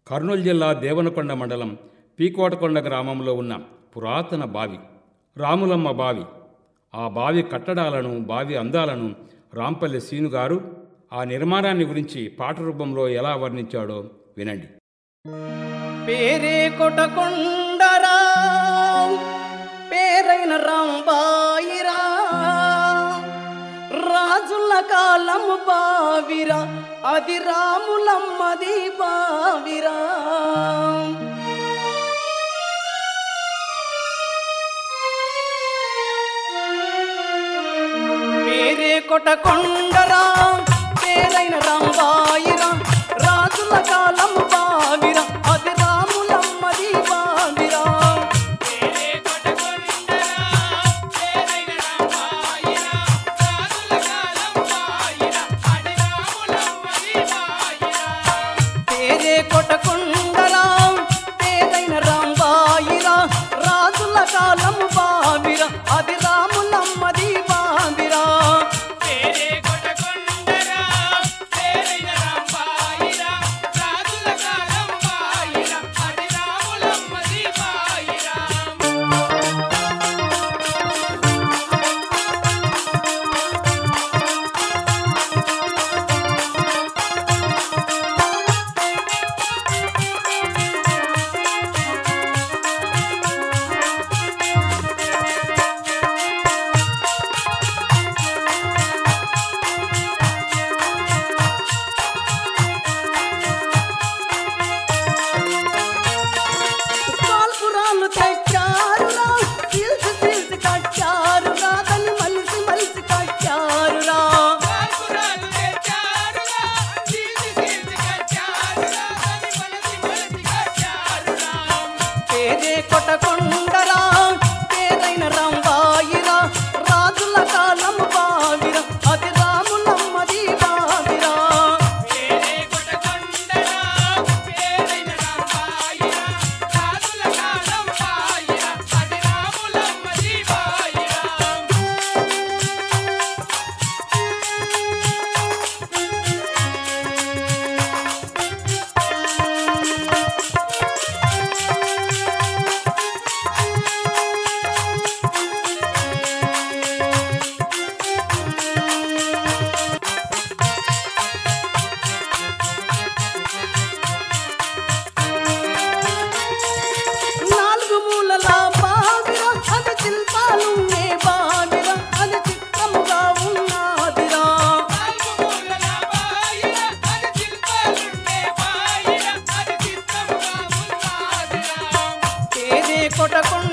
కర్నూలు జిల్లా దేవనకొండ మండలం పీకోటకొండ గ్రామంలో ఉన్న పురాతన బావి రాములమ్మ బావి ఆ బావి కట్టడాలను బావి అందాలను రాంపల్లి సీను గారు ఆ నిర్మాణాన్ని గురించి పాట రూపంలో ఎలా వర్ణించాడో వినండి పేరే కొటకొండరా పేరైన రాంబాయిరా రాజుల కాలము బావిరా అది రాములమ్మది బావిరా పేరే కొటకొండరా పేరైన రాంబాయిరా రాజుల కాలము బావిరా అది రాములమ్మది బావిరా పేరే కొటకొండరా పేరైన రాంబాయిరా రాజుల కాలము బావిరా అది రాములమ్మది బావిరా కాల్పురాలు తెచ్చారురా పిలిచి పిలిచి కట్టారురా దాన్ని మలిసి మలిసి కట్టారురా పేరే కొటకొండరా పేరైన రాంబాయిరా రాజుల కాలము బావిరా అది రాములమ్మది బావిరా నాలుగు మూలల బావిరా అది శిల్పాలున్నే బావిరా అది చిత్రముగా ఉన్నాదిరా పేదే కొటకొండ